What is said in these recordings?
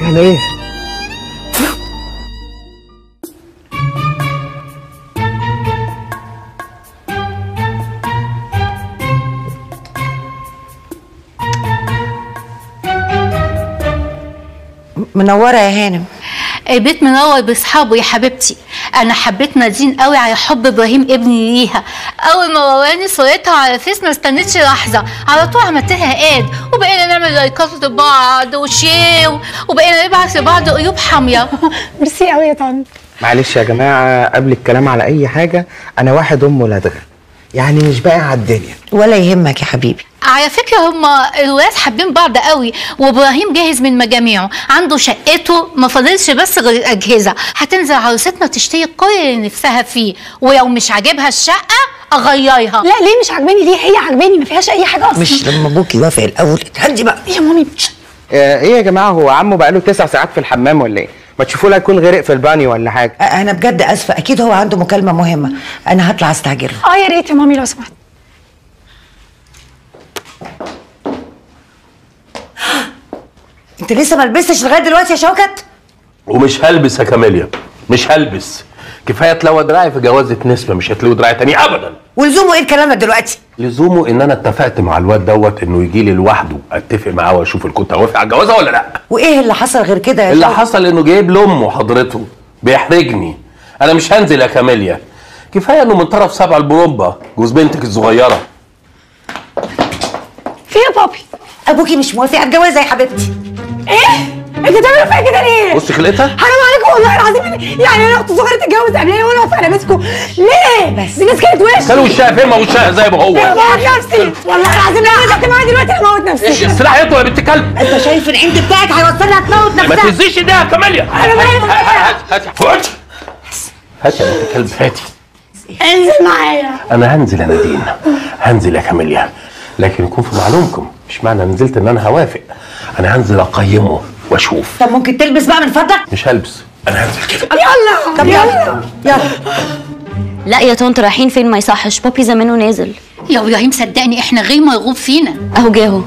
احنا ايه منوره يا هانم البيت منور باصحابه يا حبيبتي انا حبيت نادين قوي على حب ابراهيم ابني ليها اول ما وراني صورتها على فيس ما استنيتش لحظه على طول عملت لها اد وبقينا نعمل لايكات لبعض وشير وبقينا نبعت لبعض قلوب حاميه ميرسي قوي يا طنط معلش يا جماعه قبل الكلام على اي حاجه انا واحد ام لدغه يعني مش باقي على الدنيا ولا يهمك يا حبيبي على فكرة هما الولاد حابين بعض قوي وابراهيم جاهز من مجاميعه عنده شقته ما فاضلش بس غير الاجهزه هتنزل عروستنا تشتري كل اللي نفسها فيه ولو مش عاجبها الشقه اغيرها لا ليه مش عاجباني ليه هي عاجباني ما فيهاش اي حاجه اصلا مش لما ابوك يوافق الاول اتهدي بقى يا مامي آه، ايه يا جماعه هو عمه بقاله تسع ساعات في الحمام ولا ايه ما تشوفوا له يكون غرق في البانيو ولا حاجه انا بجد اسفه اكيد هو عنده مكالمه مهمه انا هطلع استعجله اه يا ريت يا مامي لو سمحت انت لسه ما لبستش لغايه دلوقتي يا شوكت ومش هلبس يا كاميليا مش هلبس كفايه تلوى دراعي في جوازة نسمه مش هتلوي دراعي تاني ابدا ولزومه ايه الكلام ده دلوقتي لزومه ان انا اتفقت مع الواد دوت انه يجي لي لوحده اتفق معاه واشوف ان كنت هوافق على الجوازه ولا لا وايه اللي حصل غير كده يا اللي شوكت؟ حصل انه جايب لامه حضرته بيحرجني انا مش هنزل يا كاميليا كفايه انه من طرف سبع البرومبا جوز بنتك الصغيره في يا بابي ابوكي مش موافق على الجوازه يا حبيبتي ايه انت بتعملوا فيا كده ليه بص خلقتها حرام عليكم والله العظيم يعني انا اختي صغيره تتجوز قبليه وانا واقفه على بيتكم ليه بس دي ناس كانت وش كان وشها فين ما وشها زي ما هو موت نفسي والله العظيم لو نزلت معايا دلوقتي انا موت نفسي السلاح يطلع يا بنت كلب انت شايف العند بتاعك هيوصلها تموت ما نفسها تهزيش ايديها يا كاميليا أنا مالي هات هات هات هات هات يا بنت كلب هاتي انزل معايا انا هنزل يا نادين هنزل يا كاميليا لكن يكون في معلومكم مش معنى نزلت ان انا هوافق انا هنزل اقيمه واشوف طب ممكن تلبس بقى من فضلك مش هلبس انا هنزل كده يلا طب يلا يلا لا يا طنط رايحين فين ما يصحش بابي زمانه نازل يا ابراهيم صدقني احنا غير مرغوب فينا اهو جاهو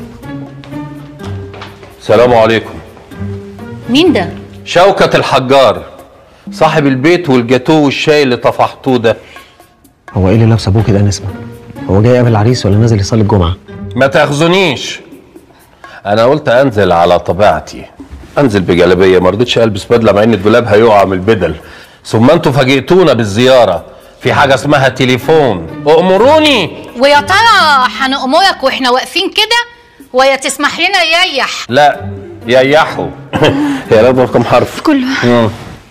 السلام عليكم مين ده شوكة الحجار صاحب البيت والجاتوه والشاي اللي طفحتوه ده هو ايه اللي لابس ابوه كده نسمه هو جاي يقابل العريس ولا نازل يصلي الجمعه ما تاخذونيش انا قلت انزل على طبيعتي انزل بجلابيه ما رضيتش البس بدله مع ان الدولاب هيقع من البدل ثم انتوا فاجئتونا بالزياره في حاجه اسمها تليفون امروني ويا ترى هنأمرك واحنا واقفين كده ويا تسمح لنا يريح لا ييحوا يا رب كم حرف كله مم.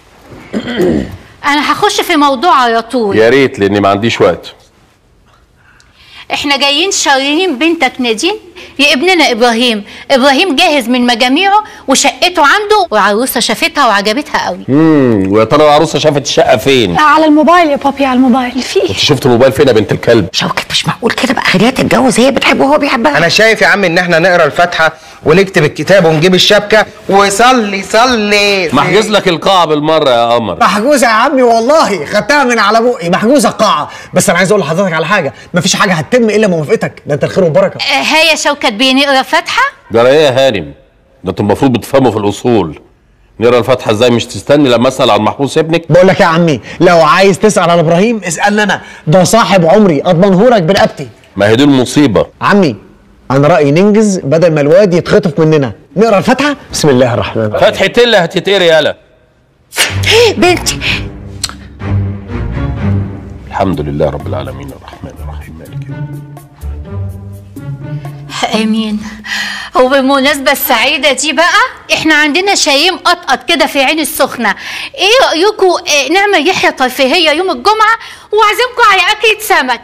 انا هخش في موضوع على طول يا ريت لاني ما عنديش وقت احنا جايين شاريين بنتك نادين يا ابننا ابراهيم ابراهيم جاهز من مجاميعه وشقته عنده وعروسه شافتها وعجبتها قوي امم ويا ترى العروسه شافت الشقه فين على الموبايل يا بابي على الموبايل في انت شفت الموبايل فين يا بنت الكلب شوكت مش معقول كده بقى خليها تتجوز هي بتحبه وهو بيحبها انا شايف يا عم ان احنا نقرا الفاتحه ونكتب الكتاب ونجيب الشبكه وصلي صلي محجز لك القاعه بالمره يا قمر محجوزه يا عمي والله خدتها من على بقي محجوزه القاعه بس انا عايز اقول لحضرتك على حاجه مفيش حاجه هتتم الا موافقتك ده انت الخير والبركه آه، ها يا شوكت بنقرا فاتحه جرى ايه يا هانم ده انتوا المفروض بتفهموا في الاصول نقرا الفاتحه ازاي مش تستني لما اسال عن محفوظ ابنك بقول لك يا عمي لو عايز تسال على ابراهيم اسالني انا ده صاحب عمري اضمنهولك برقبتي ما هي دي المصيبه عمي انا رايي ننجز بدل ما الواد يتخطف مننا نقرا الفاتحه بسم الله الرحمن الرحيم فتحة اللي هتتقري يالا بنتي الحمد لله رب العالمين الرحمن الرحيم مالك يوم امين وبالمناسبة السعيدة دي بقى احنا عندنا شايم قطقط كده في عين السخنة ايه رأيكم اه نعمل رحلة ترفيهية يوم الجمعة واعزمكم على أكلة سمك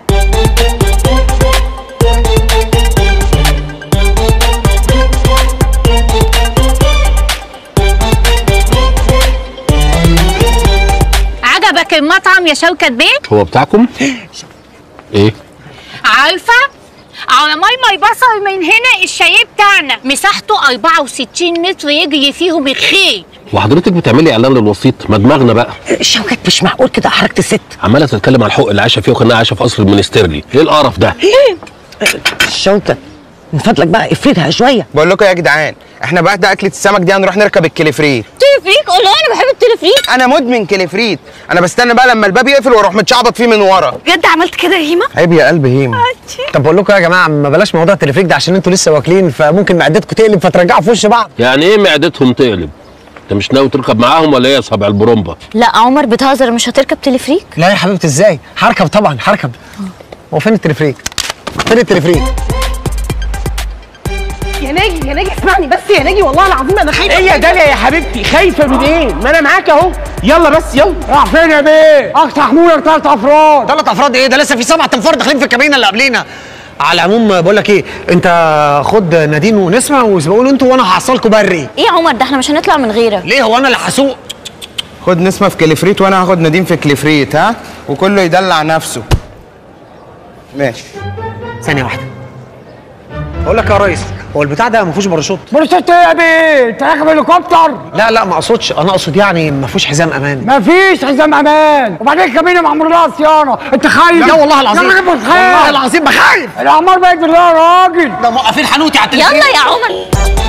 عجبك المطعم يا شوكة بيه؟ هو بتاعكم ايه عارفة؟ على ماي ماي بصل من هنا الشاي بتاعنا مساحته 64 متر يجري فيهم الخيل وحضرتك بتعملي اعلان للوسيط ما دماغنا بقى شوكت مش معقول كده حركه الست عماله تتكلم عن الحقوق اللي عايشه فيه وكانها عايشه في قصر المنسترلي ايه القرف ده شوكت من فضلك بقى افردها شويه بقول لكم يا جدعان احنا بعد اكله السمك دي هنروح نركب الكليفريت تلفريك والله انا بحب التلفريك انا مدمن كليفريت انا بستنى بقى لما الباب يقفل واروح متشعبط فيه من ورا بجد عملت كده يا هيما عيب يا قلب هيم طب بقول لكم يا جماعه ما بلاش موضوع التلفريك ده عشان انتوا لسه واكلين فممكن معدتكم تقلب فترجعوا في وش بعض يعني ايه معدتهم تقلب انت مش ناوي تركب معاهم ولا ايه يا صابع البرومبا لا عمر بتهزر مش هتركب تلفريك لا يا حبيبتي ازاي هركب طبعا هركب هو فين التلفريك فين التلفريك يا ناجي يا ناجي اسمعني بس يا ناجي والله العظيم انا خايفه ايه يا داليا يا حبيبتي خايفه من ايه ما انا معاك اهو يلا بس يلا راح فين يا بيه اقطع حمولك ثلاث افراد ثلاث افراد ايه ده لسه في سبع تنفار داخلين في الكابينه اللي قبلينا على العموم بقول لك ايه انت خد نادين ونسمه واسبقوا له انتوا وانا هحصلكم بري ايه يا عمر ده احنا مش هنطلع من غيرك ليه هو انا اللي هسوق خد نسمه في كليفريت وانا هاخد نديم في كليفريت ها وكله يدلع نفسه ماشي ثانيه واحده بقول لك يا ريس هو البتاع ده ما فيهوش باراشوت باراشوت ايه يا بيه انت راكب هليكوبتر لا لا ما اقصدش انا اقصد يعني ما فيهوش حزام امان مفيش حزام امان وبعدين الكابينه معمول لها صيانه انت خايف لا والله العظيم يا راجل والله بتخاف العظيم بخاف الاعمار بقت بالله يا راجل ده موقفين حنوتي على التلفزيون يلا يا عمر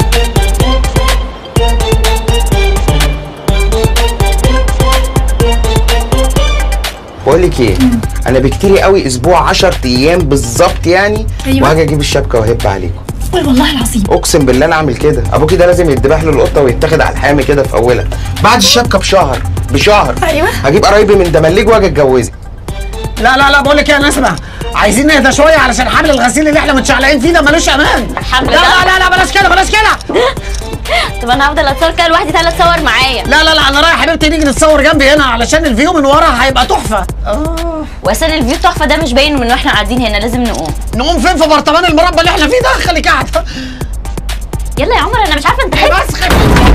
بقول لك ايه انا بكتيري قوي اسبوع 10 ايام بالظبط يعني أيوة. وهاجي اجيب الشبكه واهب عليكم والله العظيم اقسم بالله انا اعمل كده ابوكي ده لازم يذبح له القطه ويتاخد على الحامي كده في اولها بعد الشبكه بشهر بشهر أيوة. هجيب قرايبي من دمليج واجي اتجوزك لا لا لا بقول لك ايه يا نسمه عايزين نهدى شويه علشان حبل الغسيل اللي احنا متشعلقين فيه ده ملوش امان الحمل لا ده؟ لا لا لا بلاش كده بلاش كده طب انا هفضل اتصور كده لوحدي ثلاث صور معايا لا لا لا انا رايح حبيبتي نيجي نتصور جنبي هنا علشان الفيو من ورا هيبقى تحفه واساسا الفيو تحفه ده مش باين من واحنا قاعدين هنا لازم نقوم نقوم فين في برطمان المربى اللي احنا فيه ده خليك قاعده يلا يا عمر انا مش عارفه انت خايف بس خ...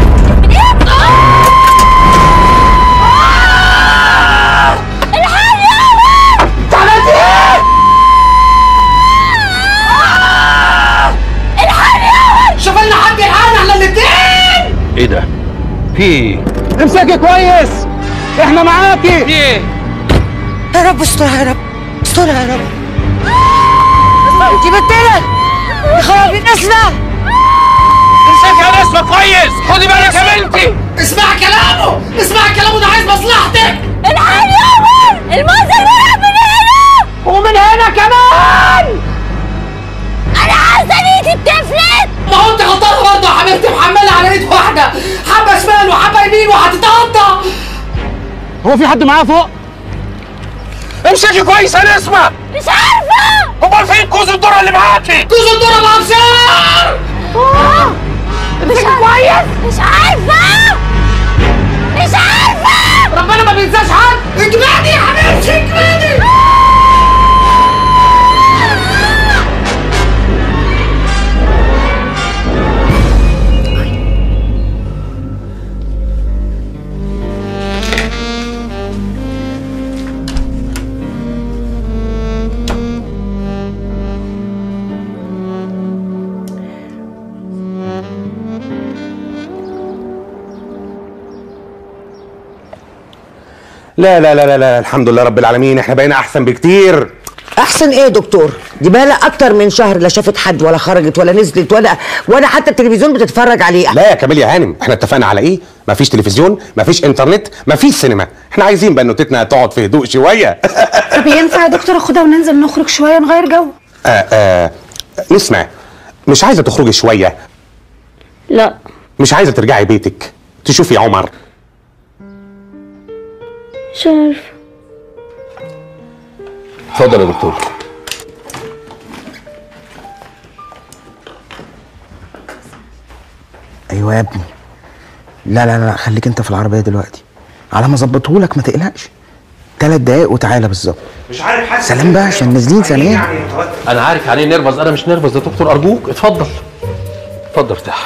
شوف لنا حد يلحقنا احنا الاثنين ايه ده في ايه امسكي كويس احنا معاكي يا رب استرها يا رب استرها يا رب انت بتلك يا خرابي نسمه امسكي يا نسمه كويس خدي بالك يا بنتي اسمع كلامه اسمع كلامه ده عايز مصلحتك الحقني يا عمر المنظر مرعب من هنا ومن هنا كمان انا عايزه ايدي اتفلت ما هو انت غلطانه برضه يا حبيبتي محمله على ايد واحده حبه شمال وحبه يمين وهتتقطع هو في حد معايا فوق امسكي كويس يا نسمه مش عارفه امال فين كوز الذره اللي معاكي كوز الدره الابصار مش كويس مش عارفه مش عارفه ربنا ما بينساش حد اجمدي يا حبيبتي اجمدي لا لا لا لا لا الحمد لله رب العالمين احنا بقينا احسن بكتير احسن ايه يا دكتور دي بقى اكتر من شهر لا شافت حد ولا خرجت ولا نزلت ولا ولا حتى التلفزيون بتتفرج عليه لا يا كمال يا هانم احنا اتفقنا على ايه مفيش تلفزيون مفيش انترنت مفيش سينما احنا عايزين بنوتتنا تقعد في هدوء شويه طب ينفع يا دكتور اخدها وننزل نخرج شويه نغير جو آه آه نسمع مش عايزه تخرجي شويه لا مش عايزه ترجعي بيتك تشوفي عمر مش عارفه اتفضل يا دكتور ايوه يا ابني لا لا لا خليك انت في العربيه دلوقتي على ما اظبطهولك ما تقلقش ثلاث دقايق وتعالى بالظبط مش عارف حاسس سلام بقى عشان نازلين ثانيه انا عارف يعني ايه نرفز انا مش نرفز يا دكتور ارجوك اتفضل اتفضل ارتاح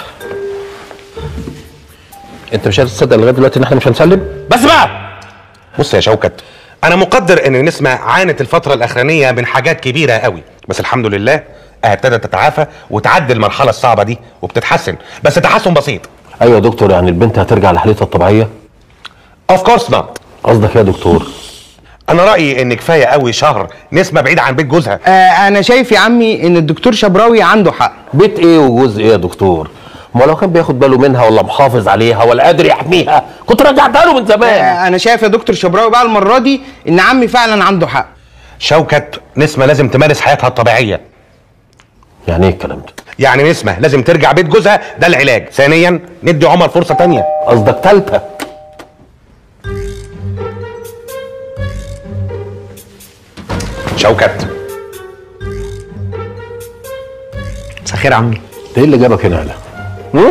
انت مش هتصدق لغايه دلوقتي ان احنا مش هنسلم بس بقى بص يا شوكت انا مقدر ان نسمة عانت الفترة الاخرانية من حاجات كبيرة قوي بس الحمد لله ابتدت تتعافى وتعدي المرحلة الصعبة دي وبتتحسن بس تحسن بسيط ايوه يا دكتور يعني البنت هترجع لحالتها الطبيعيه اوف كورس نوت قصدك ايه يا دكتور انا رايي ان كفايه قوي شهر نسمه بعيد عن بيت جوزها آه انا شايف يا عمي ان الدكتور شبراوي عنده حق بيت ايه وجوز ايه يا دكتور ما لو كان بياخد باله منها ولا محافظ عليها ولا قادر يحميها كنت رجعتها له من زمان آه انا شايف يا دكتور شبراوي بقى المره دي ان عمي فعلا عنده حق شوكت نسمه لازم تمارس حياتها الطبيعيه يعني ايه الكلام ده يعني نسمه لازم ترجع بيت جوزها ده العلاج ثانيا ندي عمر فرصه تانية قصدك تالتة شوكت مساء الخير يا عمي ده ايه اللي جابك هنا هلا هم؟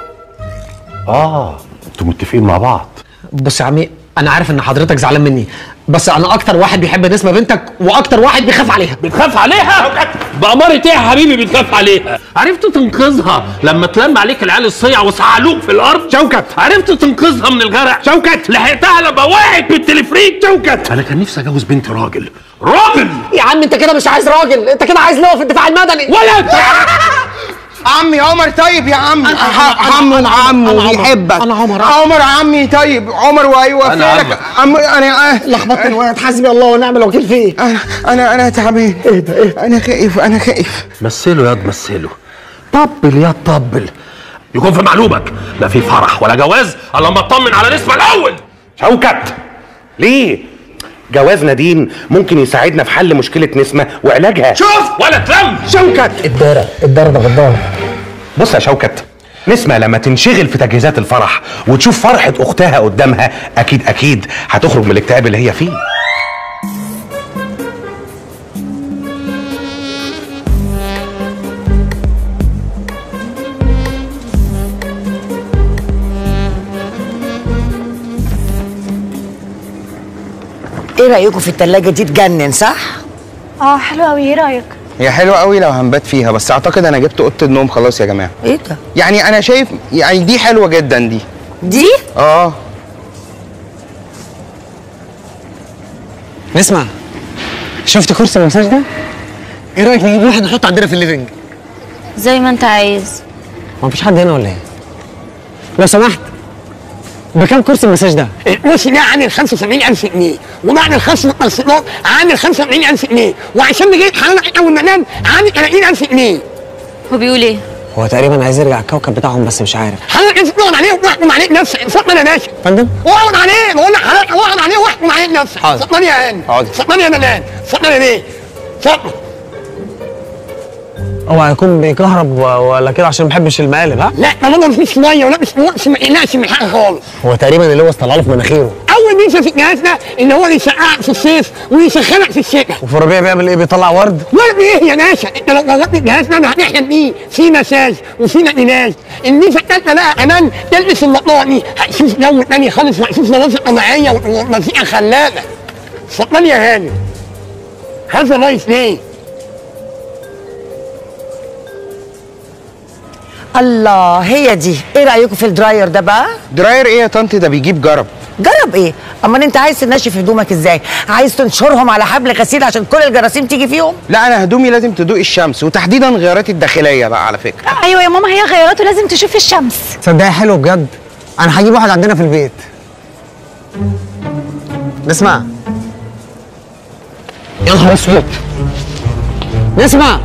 اه انتوا متفقين مع بعض بص يا عمي انا عارف ان حضرتك زعلان مني بس انا اكتر واحد بيحب نسمه بنتك واكتر واحد بيخاف عليها بتخاف عليها بأمارة ايه يا حبيبي بتخاف عليها عرفت تنقذها لما تلم عليك العيال الصيع وسعلوك في الارض شوكت عرفت تنقذها من الغرق شوكت لحقتها لما وقعت بالتلفريك شوكت انا كان نفسي اتجوز بنت راجل راجل يا عم انت كده مش عايز راجل انت كده عايز لواء في الدفاع المدني ولد عمي عمر طيب يا عمي عمو عمو أنا عمر. بيحبك أنا عمر. عمر عمي طيب عمر وهيوفي أنا لك عم انا آه، لخبطت الولد حسبي الله ونعم الوكيل فيه انا انا انا تعبان ايه ده ايه انا خايف انا خايف مثله يا مثله طبل يا طبل يكون في معلومك لا في فرح ولا جواز الا لما اطمن على نسمه الاول شوكت ليه جواز نادين ممكن يساعدنا في حل مشكله نسمه وعلاجها شوف ولا تلم شوكت الدارة الدارة ده غدار بص يا شوكت نسمة لما تنشغل في تجهيزات الفرح وتشوف فرحة أختها قدامها أكيد أكيد هتخرج من الاكتئاب اللي هي فيه ايه رايكم في التلاجة دي تجنن صح؟ اه حلو قوي ايه رايك هي حلوه قوي لو هنبات فيها بس اعتقد انا جبت اوضه النوم خلاص يا جماعه ايه ده؟ يعني انا شايف يعني دي حلوه جدا دي دي؟ اه نسمع شفت كرسي المساج ده؟ ايه رايك نجيب واحد نحطه عندنا في الليفنج؟ زي ما انت عايز هو مفيش حد هنا ولا ايه؟ لو سمحت بكام كرسي المساج ده؟ الكرسي ده عامل 75000 جنيه وبعد الخصم والتنسيقات عامل 45000 جنيه وعشان نجيب حضرتك اول ما نام عامل 30000 جنيه هو بيقول ايه هو تقريبا عايز يرجع الكوكب بتاعهم بس مش عارف حضرتك انت تقعد عليه وتحكم عليه بنفسك اتفضل يا باشا فندم اقعد عليه بقول لك حضرتك اقعد عليه واحكم عليه بنفسك حاضر. اتفضل يا هاني حاضر. اتفضل يا ملان اتفضل يا بيه اتفضل هو هيكون بيكهرب و- ولا كده عشان ما بحبش المقالب ها؟ لا طالما مفيش ميه ولا مش وقت ما يقلقش من حاجه خالص هو تقريبا اللي هو طلع له في مناخيره اول ميزه في الجهاز ده ان هو بيسقعك في الصيف ويسخنك في الشتاء وفي الربيع بيعمل ايه بيطلع ورد ورد ايه يا باشا انت لو جربت الجهاز ده هتحلم بيه في مساج وفي نقلات الميزه الثالثه بقى كمان تلبس النقاط دي هتشوف جو تاني خالص وهتشوف مناظر طبيعيه ومزيكا خلابه اتفضل يا هاني هذا نايس ليه الله هي دي ايه رايكم في الدراير ده بقى؟ دراير ايه يا طنط ده بيجيب جرب جرب ايه؟ اما انت عايز تنشف هدومك ازاي؟ عايز تنشرهم على حبل غسيل عشان كل الجراثيم تيجي فيهم؟ لا انا هدومي لازم تدوق الشمس وتحديدا غياراتي الداخليه بقى على فكره ايوه يا ماما هي غيراته لازم تشوف الشمس تصدقي حلو بجد انا هجيب واحد عندنا في البيت نسمع يا نهار اسود نسمع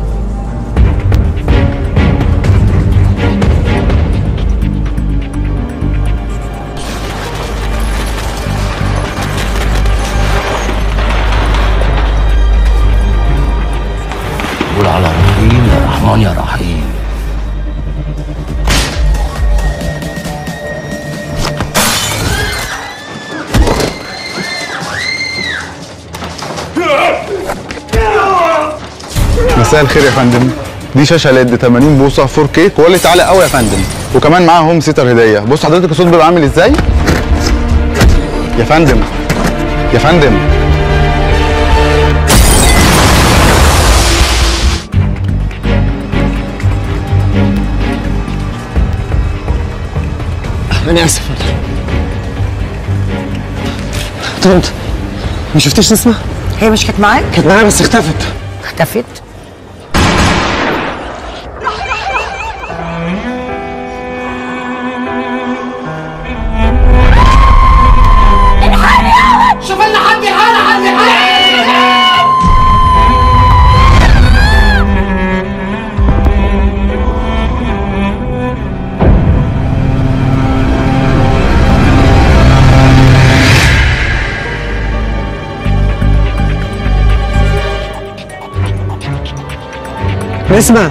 قول على رحيم يا رحمن يا رحيم مساء الخير يا فندم دي شاشه ليد 80 بوصه 4K كواليتي عالي قوي يا فندم وكمان معاها هوم سيتر هديه بص حضرتك الصوت بيبقى عامل ازاي يا فندم يا فندم انا اسف طنط ما شفتيش نسمع هي مش كانت معاك؟ كانت معايا بس اختفت اختفت؟ شوف لنا حد يلحقنا نسمة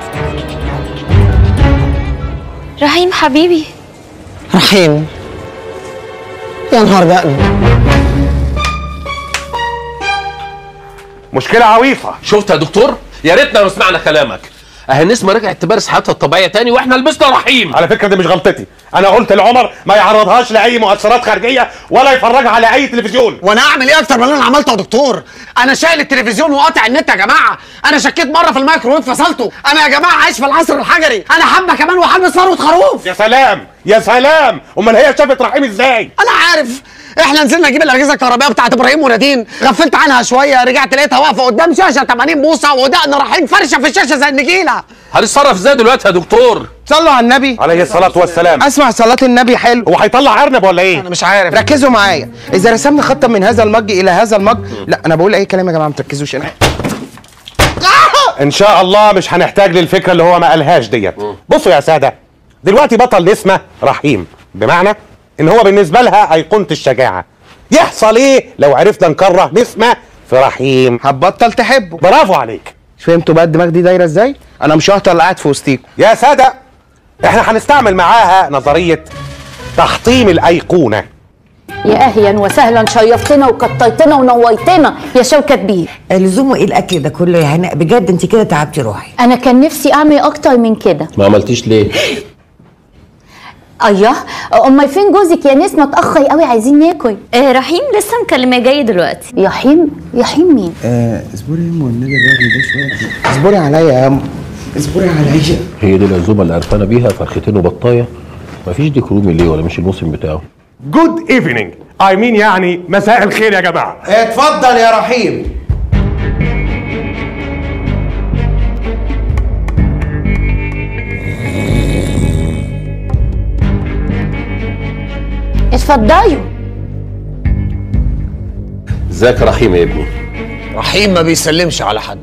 رحيم حبيبي رحيم يا نهار دقن مشكله عويصه شفت يا دكتور يا ريتنا لو سمعنا كلامك اهي النسمه رجعت تمارس حياتها الطبيعيه تاني واحنا لبسنا رحيم على فكره دي مش غلطتي انا قلت لعمر ما يعرضهاش لاي مؤثرات خارجيه ولا يفرجها على اي تلفزيون وانا اعمل ايه اكتر من اللي انا عملته يا دكتور انا شايل التلفزيون وقاطع النت يا جماعه انا شكيت مره في الميكروويف فصلته انا يا جماعه عايش في العصر الحجري انا حبه كمان وهلبس ثروه خروف يا سلام يا سلام امال هي شافت رحيم ازاي انا عارف احنا نزلنا نجيب الاجهزه الكهربائيه بتاعت ابراهيم ونادين غفلت عنها شويه رجعت لقيتها واقفه قدام شاشه 80 بوصه ودقن رحيم فرشه في الشاشه زي النجيله هنتصرف ازاي دلوقتي يا دكتور صلوا على النبي عليه الصلاه والسلام اسمع صلاة النبي حلو هو هيطلع ارنب ولا ايه انا مش عارف ركزوا معايا اذا رسمنا خطه من هذا المج الى هذا المج لا انا بقول اي كلام يا جماعه ما تركزوش انا ان شاء الله مش هنحتاج للفكره اللي هو ما قالهاش ديت بصوا يا ساده دلوقتي بطل نسمه رحيم بمعنى ان هو بالنسبه لها ايقونه الشجاعه يحصل ايه لو عرفنا نكره نسمه في رحيم هتبطل تحبه برافو عليك فهمتوا بقى الدماغ دي دايره ازاي انا مش ههطل قاعد في وسطيكم يا ساده احنا هنستعمل معاها نظريه تحطيم الايقونه يا اهلا وسهلا شيفتنا وكطيتنا ونويتنا يا شوكة بيه لزومه ايه الاكل ده كله يا هناء بجد انت كده تعبتي روحي انا كان نفسي اعمل اكتر من كده ما عملتيش ليه ايوه امال فين جوزك يا نسمه اتاخر قوي عايزين ناكل آه رحيم لسه مكلماه جاي دلوقتي يحيم يحيم مين آه اصبري يا ام والنبي الراجل ده شويه اصبري عليا يا ام اصبري عليا هي دي العزومه اللي قرفانه بيها فرختين وبطايه مفيش ديك رومي ليه ولا مش الموسم بتاعه جود ايفنينج اي مين يعني مساء الخير يا جماعه اتفضل يا رحيم اتفضلوا ازيك يا رحيم يا ابني رحيم ما بيسلمش على حد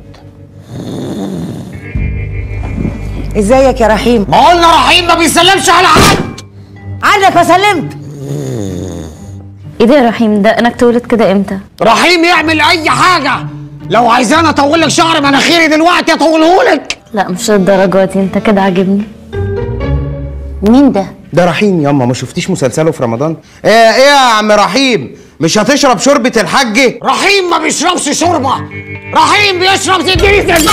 ازيك يا رحيم ما قلنا رحيم ما بيسلمش على حد عنك ما سلمت ايه ده يا رحيم ده انك تولد كده امتى رحيم يعمل اي حاجه لو عايزاني اطول لك شعر مناخيري دلوقتي اطولهولك لا مش للدرجه دي انت كده عاجبني مين ده ده رحيم ياما ما شفتيش مسلسله في رمضان ايه ايه يا عم رحيم مش هتشرب شوربه الحاج رحيم ما بيشربش شوربه رحيم بيشرب زنجريس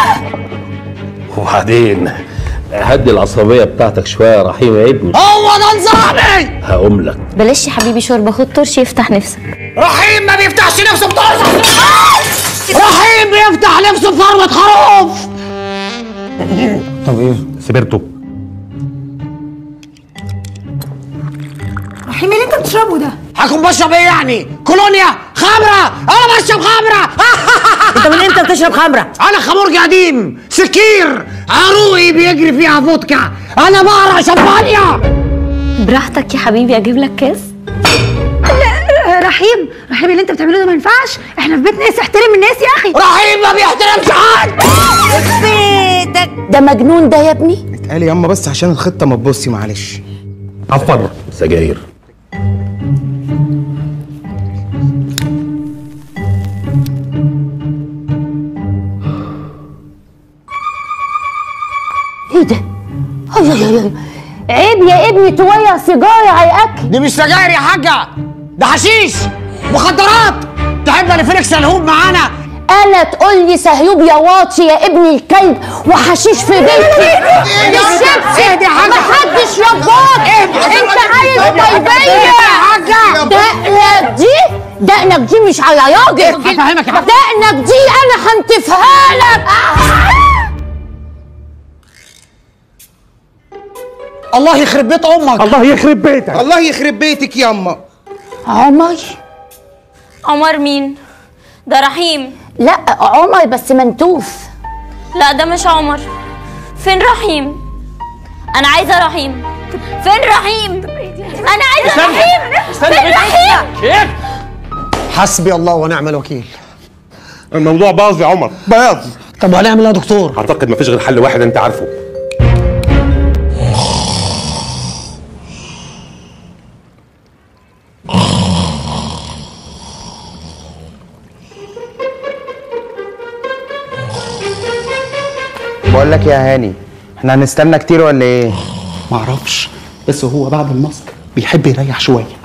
وبعدين هدي العصبيه بتاعتك شويه يا رحيم يا ابني هو ده نظامي هقوم لك بلاش يا حبيبي شوربه خد طرش يفتح نفسك رحيم ما بيفتحش نفسه بطرش رحيم بيفتح نفسه بفروه خروف طب ايه سبرته رحيم اللي انت بتشربه ده هكون بشرب ايه يعني كولونيا خمره انا بشرب خمره انت من امتى بتشرب خمره انا خمرجي قديم سكير عروقي بيجري فيها فودكا انا بقرا شمبانيا براحتك يا حبيبي اجيب لك كاس لا رحيم رحيم اللي انت بتعمله ده ما ينفعش احنا في بيت ناس احترم الناس يا اخي رحيم ما بيحترمش حد بيتك ده مجنون ده يا ابني اتقالي ياما بس عشان الخطه ما تبصي معلش عفر سجاير ايه ده أي أي أي. عيب يا ابني تويع سيجاره على الاكل دي مش سجاير يا حاجه ده حشيش مخدرات تحب الفليكس الهوب معانا انا تقول لي سهيوب يا واطي يا ابن الكلب وحشيش في بيتي إيه ده؟ بالشبشب إيه دي يا حاجة؟ محدش رباك انت عايز طيبيه دقنك دي دقنك دي مش على راجل هفهمك يا حاجة. دقنك دي انا هنتفها لك الله يخرب بيت امك الله يخرب بيتك الله يخرب بيتك ياما عمر عمر مين ده رحيم لا عمر بس منتوف لا ده مش عمر فين رحيم انا عايزه رحيم فين رحيم انا عايزه رحيم فين رحيم حسبي الله ونعم الوكيل الموضوع باظ يا عمر باظ طب وهنعمل ايه يا دكتور اعتقد مفيش غير حل واحد انت عارفه بقول لك يا هاني احنا هنستنى كتير ولا ايه معرفش بس هو بعد الماسك بيحب يريح شويه